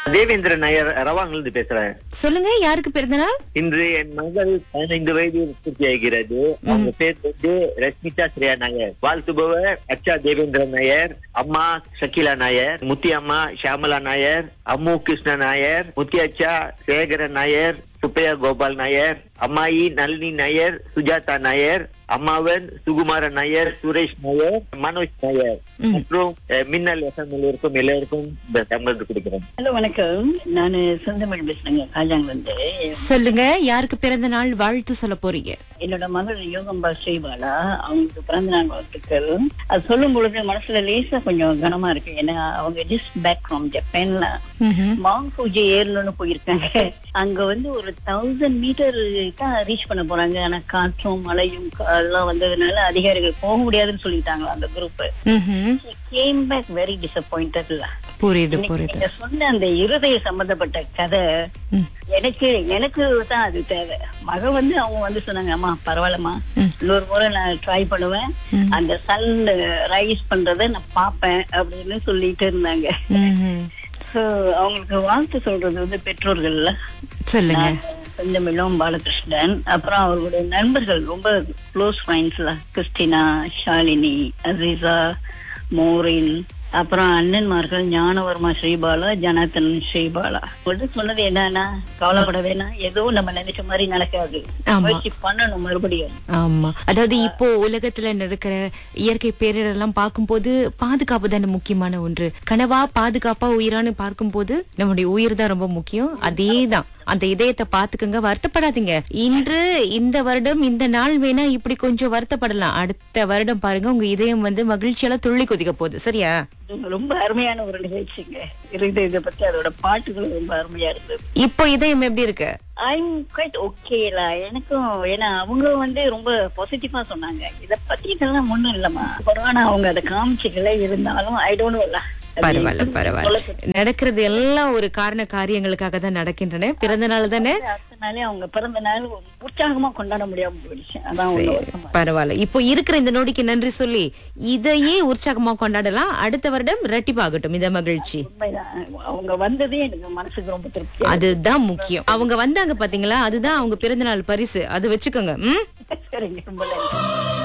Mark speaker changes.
Speaker 1: தேவேந்திரன் நாயர் ரவாங்கிலிருந்து பேசுறேன்
Speaker 2: சொல்லுங்க யாருக்கு பிறந்தநாள்
Speaker 1: இன்று என் மகள் பதினைந்து வயது பூர்த்தியாகிறது அவங்க பேர் வந்து ரஷ்மிதா ஸ்ரேயா நாயர் வாழ்த்துபவர் அச்சா தேவேந்திரன் நாயர் அம்மா ஷக்கிலா நாயர் முத்தி அம்மா ஷியாமலா நாயர் அம்மு கிருஷ்ண நாயர் முத்தி அச்சா சேகரன் நாயர் சுப்பையா கோபால் நாயர் அம்மாயி நளினி நாயர் சுஜாதா நாயர் அம்மாவன் சுகுமாரன் நாயர் சுரேஷ் நாயர் மனோஜ் நாயர் மற்றும் அஹ், மின்னல் எஃப்எம்எல் இருக்கும் எல்லாருக்கும் இந்த தமிழ் கொடுக்கிறேன்
Speaker 3: ஹலோ வணக்கம் நான் செந்தமிழ் பேசுறேங்க காஜாங்க வந்து
Speaker 2: சொல்லுங்க யாருக்கு பிறந்த நாள் வாழ்த்து சொல்ல போறீங்க
Speaker 3: என்னோட மகள் யோகம்பா ஸ்ரீபாலா அவங்களுக்கு பிறந்த நாள் வாழ்த்துக்கள் அது சொல்லும் பொழுது மனசுல லேசா கொஞ்சம் கனமா இருக்கு ஏன்னா அவங்க ஜஸ்ட் பேக் ஃப்ரம் ஜப்பான்ல மாங் பூஜை ஏறணும்னு போயிருக்காங்க அங்க வந்து ஒரு தௌசண்ட் மீட்டர் தான் ரீச் பண்ண போறாங்க ஆனா காற்றும் மழையும் க- எல்லாம் வந்ததுனால அதிகாரிகள் போக முடியாதுன்னு சொல்லிட்டாங்க அந்த குரூப்
Speaker 2: ம்ஹும்.
Speaker 3: கேம் பேக் வெரி டிசப்பாயிண்டட்ல
Speaker 2: புரியுது புரியுது
Speaker 3: நீங்க சொன்ன அந்த இருதய சம்பந்தப்பட்ட கதை
Speaker 2: ம்.
Speaker 3: எனக்கு எனக்கு தான் அது தேவை மக வந்து அவங்க வந்து சொன்னாங்க அம்மா பரவாயில்லம்மா இன்னொரு முறை நான் ட்ரை பண்ணுவேன் அந்த சன் ரைஸ் பண்றத நான் பாப்பேன் அப்படின்னு சொல்லிட்டு இருந்தாங்க
Speaker 2: ம்ஹும்.
Speaker 3: So, அவங்களுக்கு வாழ்த்து சொல்றது வந்து பெற்றோர்கள்ல
Speaker 2: சொல்லுங்க
Speaker 3: செந்தமிழும் பாலகிருஷ்ணன் அப்புறம் அவர்களுடைய நண்பர்கள் ரொம்ப க்ளோஸ் ஃப்ரெண்ட்ஸ்ல கிறிஸ்டினா ஷாலினி அசீசா மோரின் அப்புறம் அண்ணன்மார்கள் ஞானவர்மா ஸ்ரீபாலா ஜனார்த்தன் ஸ்ரீபாலா வந்து சொன்னது என்னன்னா கவலைப்பட வேணாம் ஏதோ நம்ம நினைச்ச மாதிரி நடக்காது
Speaker 2: ஆமா.
Speaker 3: முயற்சி பண்ணணும் மறுபடியும்
Speaker 2: ஆமா அதாவது இப்போ உலகத்துல நடக்கிற இயற்கை பேரிடரெல்லாம் பார்க்கும்போது பாதுகாப்பு தானே முக்கியமான ஒன்று கனவா பாதுகாப்பா உயிரான்னு பார்க்கும்போது நம்முடைய உயிர் தான் ரொம்ப முக்கியம் அதேதான் அந்த இதயத்தை பாத்துக்கங்க வருத்தப்படாதீங்க இன்று இந்த வருடம் இந்த நாள் வேணா இப்படி கொஞ்சம் வருத்தப்படலாம் அடுத்த வருடம் பாருங்க உங்க இதயம் வந்து மகிழ்ச்சியால துள்ளி குதிக்க போகுது சரியா
Speaker 3: ரொம்ப அருமையான ஒரு நிகழ்ச்சிங்க இருந்து இதை பத்தி அதோட பாட்டுகளும் ரொம்ப அருமையா இருந்தது
Speaker 2: இப்போ இதயம் எப்படி இருக்கு
Speaker 3: ஐம் குவைட் ஓகேல எனக்கும் ஏன்னா அவங்க வந்து ரொம்ப பாசிட்டிவா சொன்னாங்க இத பத்தி இதெல்லாம் ஒண்ணும் இல்லம்மா கொரோனா அவங்க அதை காமிச்சிக்கல இருந்தாலும் ஐ டோன்ட் நோல
Speaker 2: பரவாயில்ல பரவாயில்ல நடக்கிறது எல்லாம் ஒரு காரண காரியங்களுக்காக தான் நடக்கின்றன பிறந்த நாள் தானே
Speaker 3: அடுத்த நாளே அவங்க பிறந்த நாள் உற்சாகமா கொண்டாட முடியாம போயிடுச்சு அதான் ஒண்ணு வருத்தமா
Speaker 2: பரவாயில்ல இப்போ இருக்கிற இந்த நொடிக்கு நன்றி சொல்லி இதையே உற்சாகமா கொண்டாடலாம் அடுத்த வருடம் ரெட்டிப்பாகட்டும் இந்த மகிழ்ச்சி
Speaker 3: உண்மைதான் அவங்க வந்ததே எனக்கு மனசுக்கு ரொம்ப திருப்தி
Speaker 2: அதுதான் முக்கியம் அவங்க வந்தாங்க பாத்தீங்களா அதுதான் அவங்க பிறந்த நாள் பரிசு அது வச்சுக்கோங்க ம்
Speaker 3: சரிங்க ரொம்ப நன்றி